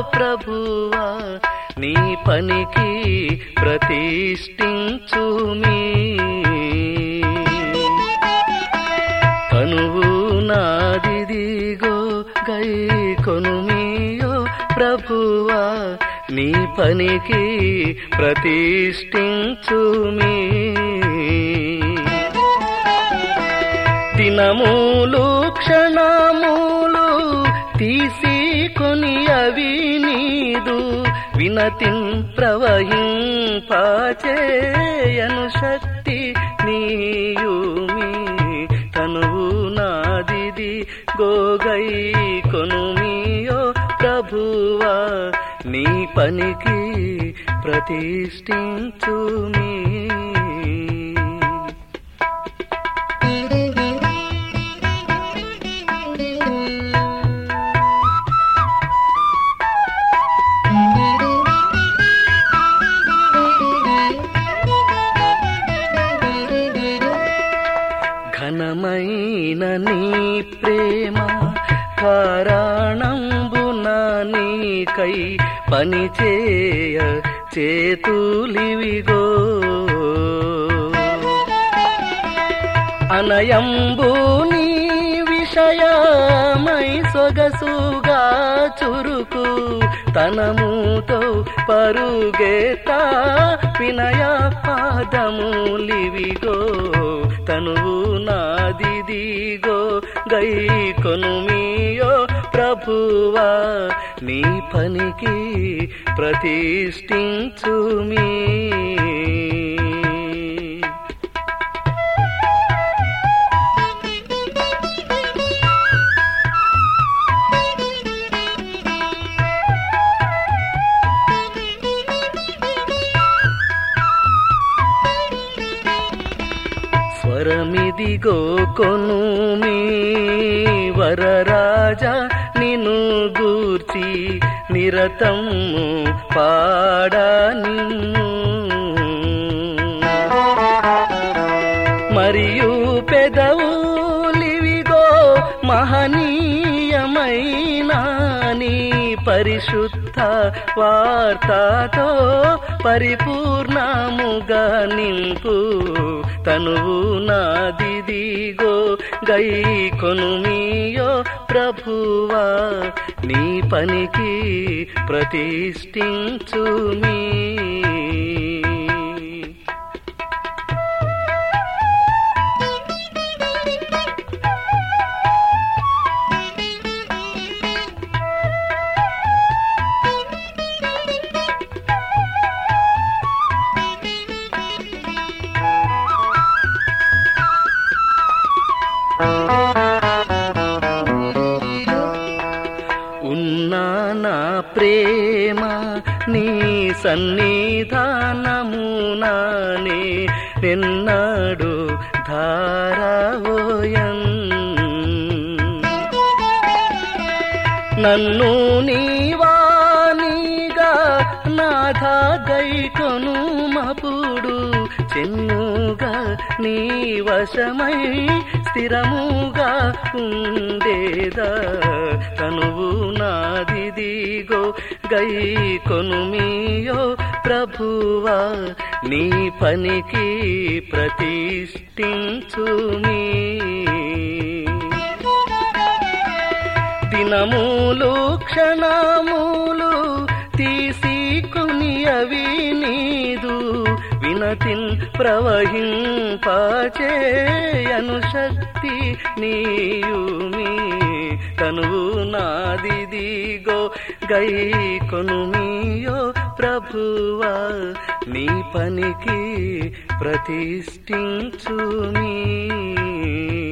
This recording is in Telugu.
ప్రభువా నీ పనికి ప్రతిష్ఠించుమీ కనువు నాదిదిగో గై కొనుమియో ప్రభువా నీ పనికి ప్రతిష్ఠించుమీ దినములు క్షణములు తీసుకొని అవి నీదు వినతిన్ ప్రవహింపచేయను శక్తి నీయుమి తనువు నాదిది గోగై కొనుమియో ప్రభువా నీ పనికి ప్రతిష్ఠించుమీ ఘనమైన నీ ప్రేమ కారణంబున నీకై పనిచేయ చేతులివిగో అనయంబు నీ విషయమై సొగసుగా చురుకు తనముతో పరుగేత వినయ పాదములివిగో తనువు నాదిదిగో గై కొనుమియో ప్రభువా నీ పనికి ప్రతిష్ఠించుమీ స్వరమిదిగో కొను మీ వరరాజా నిన్ను గూర్చి నిరతము పాడా నిన్ను మరియు పెదవులివిగో మహనీయమైన నీ పరిశుద్ధ వార్తతో పరిపూర్ణముగా నింపు తనువు నాదిదిగో గై కొనుమియో ప్రభువా నీ పనికి ప్రతిష్ఠించుమీ ఉన్నా నా ప్రేమ నీ సన్నిధానమునానే నిన్నాడు ధారావోయన్ నన్ను నీవానిగా నాథా గైకొను మపుడు చెన్నుగా నీ వశమై స్థిరముగా ఉండేదా తనువు నాదిదిగో గై కొనుమియో ప్రభువా నీ పనికి ప్రతిష్ఠించుమీ దినములు క్షణములు తీసుకుని అవి నీదు వినతిన్ ప్రవహింపచేయను శక్తి నీయుమి తనువు నాదిదిగో గై కొనుమియో ప్రభువా నీ పనికి ప్రతిష్ఠించుమీ